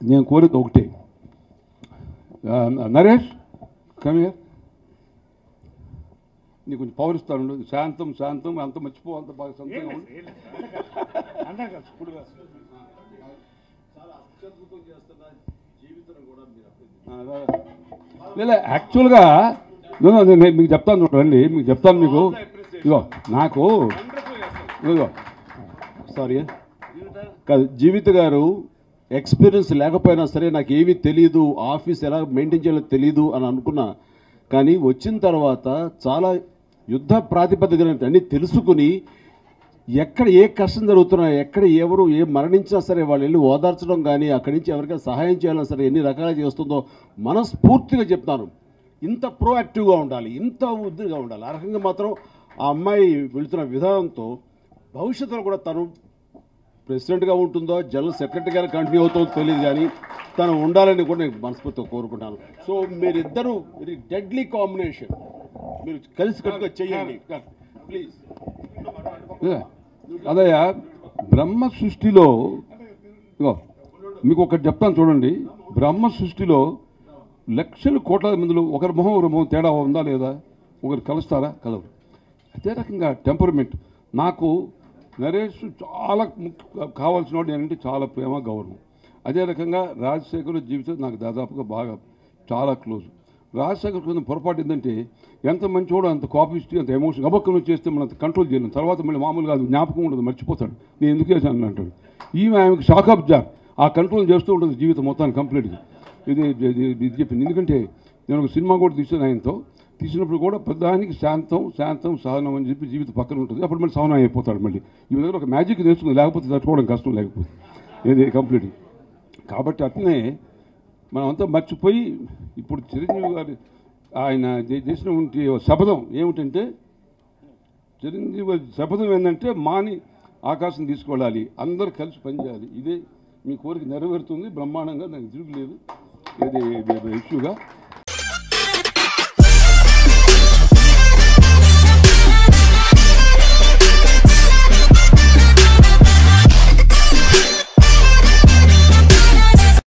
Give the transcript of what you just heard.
నేను కోరేది ఒకటే ఆ, నరేష్ కమియర్ నీకు కొంచెం పవర్ ఇస్తాను శాంతం శాంతం అంత మర్చిపో అంత బాగా సంతంగా ఉండు. ఆ, అదే. లేదా యాక్చువల్గా no, no, నేను మీకు చెప్తాను చూడండి మీకు చెప్తాను మీకు ఇగో నాకు ఇగో సారీ కాదు జీవిత గారు ఎక్స్పీరియన్స్ లేకపోయినా సరే నాకు ఏమీ తెలియదు ఆఫీస్ ఎలా మెయింటైన్ చేయాలో తెలియదు అని అనుకున్నా కానీ వచ్చిన తర్వాత చాలా యుద్ధ ప్రాతిపదికన అన్ని తెలుసుకుని ఎక్కడ ఏ కష్టం జరుగుతున్నా ఎక్కడ ఎవరు ఏ మరణించినా సరే వాళ్ళు వెళ్ళి ఓదార్చడం కానీ అక్కడి నుంచి ఎవరికైనా సహాయం చేయాలన్నా సరే ఎన్ని రకాలుగా చేస్తుందో మనస్ఫూర్తిగా చెప్తాను ఇంత ప్రోయాక్టివ్గా ఉండాలి ఇంత ఉద్దిగా ఉండాలి ఆ రకంగా మాత్రం ఆ అమ్మాయి వెళుతున్న విధానంతో భవిష్యత్తులో కూడా తను ప్రెసిడెంట్గా ఉంటుందో జనరల్ సెక్రటరీగా కంటిన్యూ అవుతుందో తెలియదు కానీ తను ఉండాలని కూడా నేను మనస్ఫూర్తిగా కోరుకుంటాను సో మీరిద్దరూ వెరీ డెడ్లీ కాంబినేషన్ మీరు కలిసి కట్టుగా చేయండి ప్లీజ్ ఏ, అదయ్యా బ్రహ్మ సృష్టిలో ఇగో మీకు ఒకటి చెప్తాను చూడండి బ్రహ్మ సృష్టిలో లక్షల కోట్ల మందిలో ఒకరి మొహం ఒకరి మొహం తేడా ఉందా లేదా ఒకరు కలుస్తారా కలవరు అదే రకంగా టెంపర్మెంట్ నాకు నరేష్ చాలా ముఖ్య కావాల్సిన వాడు ఏంటంటే చాలా ప్రేమ గౌరవం అదే రకంగా రాజశేఖర్ జీవితం నాకు దాదాపుగా బాగా చాలా క్లోజ్ రాజశేఖర్ కొంచెం పొరపాటు ఏంటంటే ఎంత మంచివాడు అంత కాపిస్టీ అంత ఎమోషన్ గబక్కను చేస్తే మనం అంత కంట్రోల్ చేయలేం తర్వాత మళ్ళీ మామూలుగా అది జ్ఞాపకం ఉండదు మర్చిపోతాడు నేను ఎందుకు చేశాను అంటాడు ఈమె ఆమెకు షాక్ అబ్జార్ ఆ కంట్రోల్ చేస్తూ ఉంటుంది జీవితం మొత్తాన్ని కంప్లీట్గా ఇది ఇది ఇది చెప్పింది ఎందుకంటే నేను ఒక సినిమా కూడా తీసాను ఆయనతో తీసినప్పుడు కూడా ప్రధానికి శాంతం శాంతం సహనం అని చెప్పి జీవితం పక్కన ఉంటుంది అప్పుడు మళ్ళీ సహనం అయిపోతాడు మళ్ళీ ఈ దగ్గర ఒక మ్యాజిక్ నేర్చుకుంది లేకపోతే తట్టుకోవడం కష్టం లేకపోతే ఇది కంప్లీట్ కాబట్టి అట్లనే మనమంతా మర్చిపోయి ఇప్పుడు చిరంజీవి గారి ఆయన చే- చేసినటువంటి ఓ శపథం ఏమిటంటే చిరంజీవి గారి శపథం ఏంటంటే మాని ఆకాశం తీసుకెళ్ళాలి అందరూ కలిసి పనిచేయాలి ఇదే మీ కోరిక నెరవేరుతుంది బ్రహ్మాండంగా నాకు తిరుగులేదు ఇది ఇది ఇష్యూగా